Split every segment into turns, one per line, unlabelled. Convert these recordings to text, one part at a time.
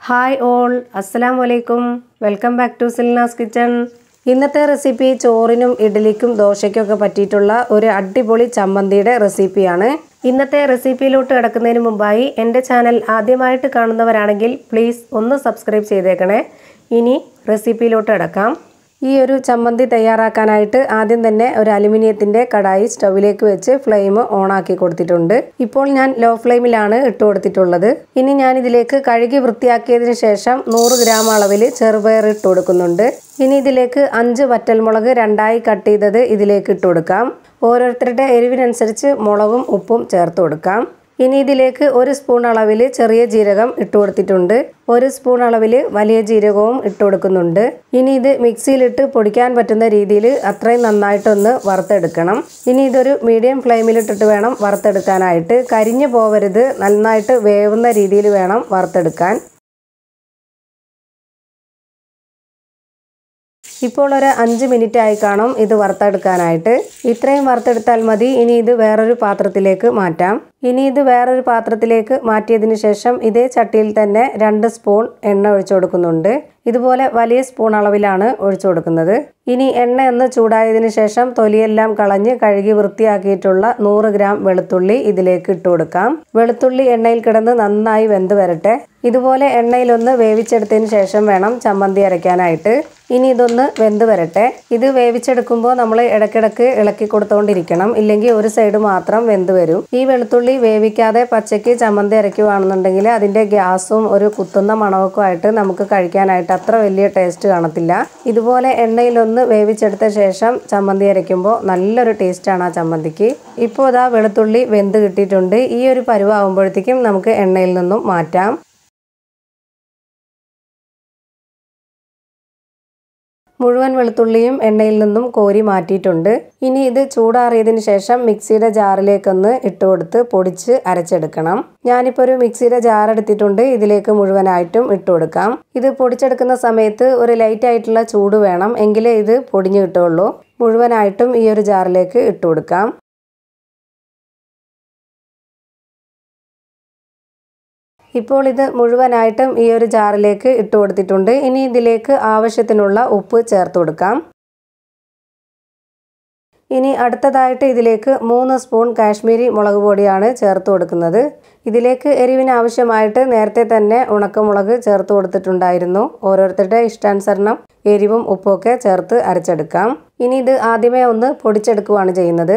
hi all അസ്സലാം വലൈക്കും welcome back to Silna's kitchen ഇന്നത്തെ റെസിപ്പി ചോറിനും ഇഡ്ഡലിക്കും ദോശയ്ക്കും ഒക്കെ പറ്റിയിട്ടുള്ള ഒരു അടിപൊളി ചമ്മന്തിയുടെ റെസിപ്പിയാണ് ഇന്നത്തെ റെസിപ്പിയിലോട്ട് കിടക്കുന്നതിന് മുമ്പായി എൻ്റെ ചാനൽ ആദ്യമായിട്ട് കാണുന്നവരാണെങ്കിൽ പ്ലീസ് ഒന്ന് സബ്സ്ക്രൈബ് ചെയ്തേക്കണേ ഇനി റെസിപ്പിയിലോട്ട് കിടക്കാം ഈ ഒരു ചമ്മന്തി തയ്യാറാക്കാനായിട്ട് ആദ്യം തന്നെ ഒരു അലുമിനിയത്തിൻ്റെ കടായി സ്റ്റൗവിലേക്ക് വെച്ച് ഫ്ലെയിം ഓണാക്കി കൊടുത്തിട്ടുണ്ട് ഇപ്പോൾ ഞാൻ ലോ ഫ്ലെയിമിലാണ് ഇട്ട് കൊടുത്തിട്ടുള്ളത് ഇനി ഞാൻ ഇതിലേക്ക് കഴുകി വൃത്തിയാക്കിയതിന് ശേഷം നൂറ് ഗ്രാം അളവിൽ ചെറുപയർ ഇട്ട് കൊടുക്കുന്നുണ്ട് ഇനി ഇതിലേക്ക് അഞ്ച് വറ്റൽമുളക് രണ്ടായി കട്ട് ചെയ്തത് ഇതിലേക്ക് ഇട്ട് കൊടുക്കാം ഓരോരുത്തരുടെ എരിവിനനുസരിച്ച് മുളകും ഉപ്പും ചേർത്ത് കൊടുക്കാം ഇനി ഇതിലേക്ക് ഒരു സ്പൂൺ അളവിൽ ചെറിയ ജീരകം ഇട്ട് കൊടുത്തിട്ടുണ്ട് ഒരു സ്പൂൺ അളവിൽ വലിയ ജീരകവും ഇട്ട് കൊടുക്കുന്നുണ്ട് ഇനി ഇത് മിക്സിയിലിട്ട് പൊടിക്കാൻ പറ്റുന്ന രീതിയിൽ അത്രയും നന്നായിട്ടൊന്ന് വറുത്തെടുക്കണം ഇനി ഇതൊരു മീഡിയം ഫ്ലെയിമിലിട്ടിട്ട് വേണം വറുത്തെടുക്കാനായിട്ട് കരിഞ്ഞു പോവരുത് നന്നായിട്ട് വേവുന്ന രീതിയിൽ വേണം വറുത്തെടുക്കാൻ ഇപ്പോൾ ഒരു അഞ്ച് മിനിറ്റ് ആയി കാണും ഇത് വറുത്തെടുക്കാനായിട്ട് ഇത്രയും വറുത്തെടുത്താൽ മതി ഇനി ഇത് വേറൊരു പാത്രത്തിലേക്ക് മാറ്റാം ഇനി ഇത് വേറൊരു പാത്രത്തിലേക്ക് മാറ്റിയതിന് ശേഷം ഇതേ ചട്ടിയിൽ തന്നെ രണ്ട് സ്പൂൺ എണ്ണ ഒഴിച്ചു കൊടുക്കുന്നുണ്ട് ഇതുപോലെ വലിയ സ്പൂൺ അളവിലാണ് ഒഴിച്ചു കൊടുക്കുന്നത് ഇനി എണ്ണ ഒന്ന് ചൂടായതിനു ശേഷം തൊലിയെല്ലാം കളഞ്ഞ് കഴുകി വൃത്തിയാക്കിയിട്ടുള്ള നൂറ് ഗ്രാം വെളുത്തുള്ളി ഇതിലേക്ക് ഇട്ട് കൊടുക്കാം വെളുത്തുള്ളി എണ്ണയിൽ കിടന്ന് നന്നായി വെന്ത് വരട്ടെ ഇതുപോലെ എണ്ണയിലൊന്ന് വേവിച്ചെടുത്തതിന് ശേഷം വേണം ചമ്മന്തി അരയ്ക്കാനായിട്ട് ഇനി ഇതൊന്ന് വെന്ത് വരട്ടെ ഇത് വേവിച്ചെടുക്കുമ്പോൾ നമ്മൾ ഇടയ്ക്കിടയ്ക്ക് ഇളക്കി കൊടുത്തുകൊണ്ടിരിക്കണം ഇല്ലെങ്കിൽ ഒരു സൈഡ് മാത്രം വെന്ത് വരും ഈ വെളുത്തുള്ളി വേവിക്കാതെ പച്ചയ്ക്ക് ചമ്മന്തി അരയ്ക്കുവാണെന്നുണ്ടെങ്കിൽ അതിൻ്റെ ഗ്യാസും ഒരു കുത്തുന്ന മണമൊക്കെ ആയിട്ട് നമുക്ക് കഴിക്കാനായിട്ട് അത്ര വലിയ ടേസ്റ്റ് കാണത്തില്ല ഇതുപോലെ എണ്ണയിലൊന്ന് വേവിച്ചെടുത്ത ശേഷം ചമ്മന്തി അരയ്ക്കുമ്പോൾ നല്ലൊരു ടേസ്റ്റാണ് ആ ചമ്മന്തിക്ക് ഇപ്പോൾ ഇതാ വെളുത്തുള്ളി വെന്ത് കിട്ടിയിട്ടുണ്ട് ഈ ഒരു പരുവാകുമ്പോഴത്തേക്കും നമുക്ക് എണ്ണയിൽ നിന്നും മാറ്റാം മുഴുവൻ വെളുത്തുള്ളിയും എണ്ണയിൽ നിന്നും കോരി മാറ്റിയിട്ടുണ്ട് ഇനി ഇത് ചൂടാറിയതിന് ശേഷം മിക്സിയുടെ ജാറിലേക്കൊന്ന് ഇട്ട് കൊടുത്ത് പൊടിച്ച് അരച്ചെടുക്കണം ഞാനിപ്പോൾ ഒരു മിക്സിയുടെ ജാർ എടുത്തിട്ടുണ്ട് ഇതിലേക്ക് മുഴുവനായിട്ടും ഇട്ട് കൊടുക്കാം ഇത് പൊടിച്ചെടുക്കുന്ന സമയത്ത് ഒരു ലൈറ്റ് ആയിട്ടുള്ള ചൂട് വേണം എങ്കിലേ ഇത് പൊടിഞ്ഞു കിട്ടുള്ളൂ മുഴുവനായിട്ടും ഈ ഒരു ജാറിലേക്ക് ഇട്ട് കൊടുക്കാം ഇപ്പോൾ ഇത് മുഴുവനായിട്ടും ഈ ഒരു ജാറിലേക്ക് ഇട്ട് കൊടുത്തിട്ടുണ്ട് ഇനി ഇതിലേക്ക് ആവശ്യത്തിനുള്ള ഉപ്പ് ചേർത്ത് കൊടുക്കാം ഇനി അടുത്തതായിട്ട് ഇതിലേക്ക് മൂന്ന് സ്പൂൺ കാശ്മീരി മുളക് പൊടിയാണ് ചേർത്ത് കൊടുക്കുന്നത് ഇതിലേക്ക് എരിവിന് ആവശ്യമായിട്ട് നേരത്തെ തന്നെ ഉണക്കമുളക് ചേർത്ത് കൊടുത്തിട്ടുണ്ടായിരുന്നു ഓരോരുത്തരുടെ ഇഷ്ടാനുസരണം എരിവും ഉപ്പുമൊക്കെ ചേർത്ത് അരച്ചെടുക്കാം ഇനി ഇത് ആദ്യമേ ഒന്ന് പൊടിച്ചെടുക്കുകയാണ് ചെയ്യുന്നത്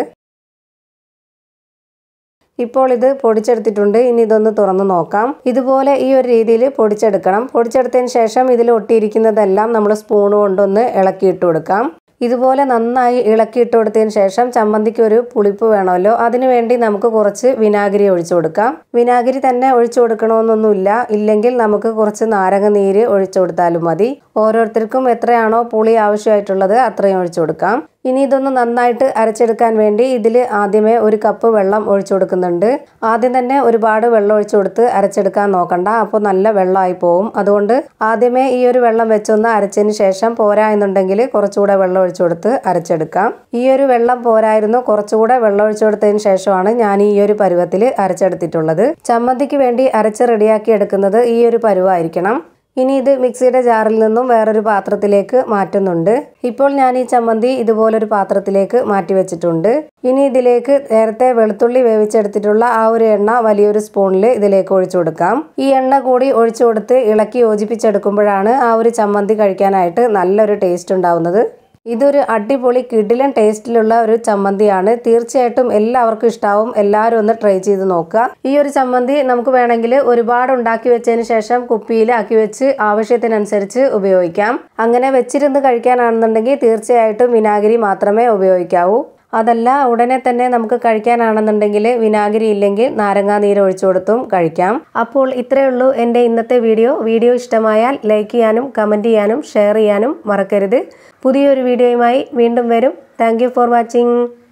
ഇപ്പോൾ ഇത് പൊടിച്ചെടുത്തിട്ടുണ്ട് ഇനി ഇതൊന്ന് തുറന്ന് നോക്കാം ഇതുപോലെ ഈ ഒരു രീതിയിൽ പൊടിച്ചെടുക്കണം പൊടിച്ചെടുത്തതിന് ശേഷം ഇതിൽ ഒട്ടിയിരിക്കുന്നതെല്ലാം നമ്മൾ സ്പൂൺ കൊണ്ടൊന്ന് ഇളക്കിയിട്ട് കൊടുക്കാം ഇതുപോലെ നന്നായി ഇളക്കിയിട്ട് കൊടുത്തതിന് ശേഷം ചമ്മന്തിക്ക് ഒരു പുളിപ്പ് വേണമല്ലോ അതിനു വേണ്ടി നമുക്ക് കുറച്ച് വിനാഗിരി ഒഴിച്ചു കൊടുക്കാം വിനാഗിരി തന്നെ ഒഴിച്ചു കൊടുക്കണമെന്നൊന്നുമില്ല ഇല്ലെങ്കിൽ നമുക്ക് കുറച്ച് നാരങ്ങ നീര് ഒഴിച്ചു കൊടുത്താലും മതി ഓരോരുത്തർക്കും എത്രയാണോ പുളി ആവശ്യമായിട്ടുള്ളത് അത്രയും ഒഴിച്ചു കൊടുക്കാം ഇനി ഇതൊന്ന് നന്നായിട്ട് അരച്ചെടുക്കാൻ വേണ്ടി ഇതിൽ ആദ്യമേ ഒരു കപ്പ് വെള്ളം ഒഴിച്ചു കൊടുക്കുന്നുണ്ട് ആദ്യം തന്നെ ഒരുപാട് വെള്ളം ഒഴിച്ചു കൊടുത്ത് അരച്ചെടുക്കാൻ നോക്കണ്ട അപ്പോൾ നല്ല വെള്ളമായി പോവും അതുകൊണ്ട് ആദ്യമേ ഈ ഒരു വെള്ളം വെച്ചൊന്ന് അരച്ചതിന് ശേഷം പോരാ എന്നുണ്ടെങ്കിൽ കുറച്ചുകൂടെ വെള്ളം ഒഴിച്ചു കൊടുത്ത് അരച്ചെടുക്കാം ഈ ഒരു വെള്ളം പോരായിരുന്നു കുറച്ചുകൂടെ വെള്ളം ഒഴിച്ചു കൊടുത്തതിന് ശേഷമാണ് ഞാൻ ഈ ഒരു പരുവത്തിൽ അരച്ചെടുത്തിട്ടുള്ളത് ചമ്മന്തിക്ക് വേണ്ടി അരച്ച് റെഡിയാക്കി എടുക്കുന്നത് ഈ ഒരു പരുവായിരിക്കണം ഇനി ഇത് മിക്സിയുടെ ജാറിൽ നിന്നും വേറൊരു പാത്രത്തിലേക്ക് മാറ്റുന്നുണ്ട് ഇപ്പോൾ ഞാൻ ഈ ചമ്മന്തി ഇതുപോലൊരു പാത്രത്തിലേക്ക് മാറ്റി വെച്ചിട്ടുണ്ട് ഇനി ഇതിലേക്ക് നേരത്തെ വെളുത്തുള്ളി വേവിച്ചെടുത്തിട്ടുള്ള ആ ഒരു എണ്ണ വലിയൊരു സ്പൂണിൽ ഇതിലേക്ക് ഒഴിച്ചു കൊടുക്കാം ഈ എണ്ണ കൂടി ഒഴിച്ചു കൊടുത്ത് ഇളക്കി യോജിപ്പിച്ചെടുക്കുമ്പോഴാണ് ആ ഒരു ചമ്മന്തി കഴിക്കാനായിട്ട് നല്ലൊരു ടേസ്റ്റ് ഉണ്ടാവുന്നത് ഇതൊരു അടിപൊളി കിടിലൻ ടേസ്റ്റിലുള്ള ഒരു ചമ്മന്തിയാണ് തീർച്ചയായിട്ടും എല്ലാവർക്കും ഇഷ്ടാവും എല്ലാവരും ഒന്ന് ട്രൈ ചെയ്ത് നോക്കുക ഈ ഒരു ചമ്മന്തി നമുക്ക് വേണമെങ്കിൽ ഒരുപാട് ഉണ്ടാക്കി വെച്ചതിന് ശേഷം കുപ്പിയിലാക്കി വെച്ച് ആവശ്യത്തിനനുസരിച്ച് ഉപയോഗിക്കാം അങ്ങനെ വെച്ചിരുന്ന് കഴിക്കാനാണെന്നുണ്ടെങ്കിൽ തീർച്ചയായിട്ടും വിനാഗിരി മാത്രമേ ഉപയോഗിക്കാവൂ അതല്ല ഉടനെ തന്നെ നമുക്ക് കഴിക്കാനാണെന്നുണ്ടെങ്കിൽ വിനാഗിരി ഇല്ലെങ്കിൽ നാരങ്ങാ നീര് ഒഴിച്ചു കൊടുത്തും കഴിക്കാം അപ്പോൾ ഇത്രയേ ഉള്ളൂ എൻ്റെ ഇന്നത്തെ വീഡിയോ വീഡിയോ ഇഷ്ടമായാൽ ലൈക്ക് ചെയ്യാനും കമൻറ്റ് ചെയ്യാനും ഷെയർ ചെയ്യാനും മറക്കരുത് പുതിയൊരു വീഡിയോയുമായി വീണ്ടും വരും താങ്ക് ഫോർ വാച്ചിങ്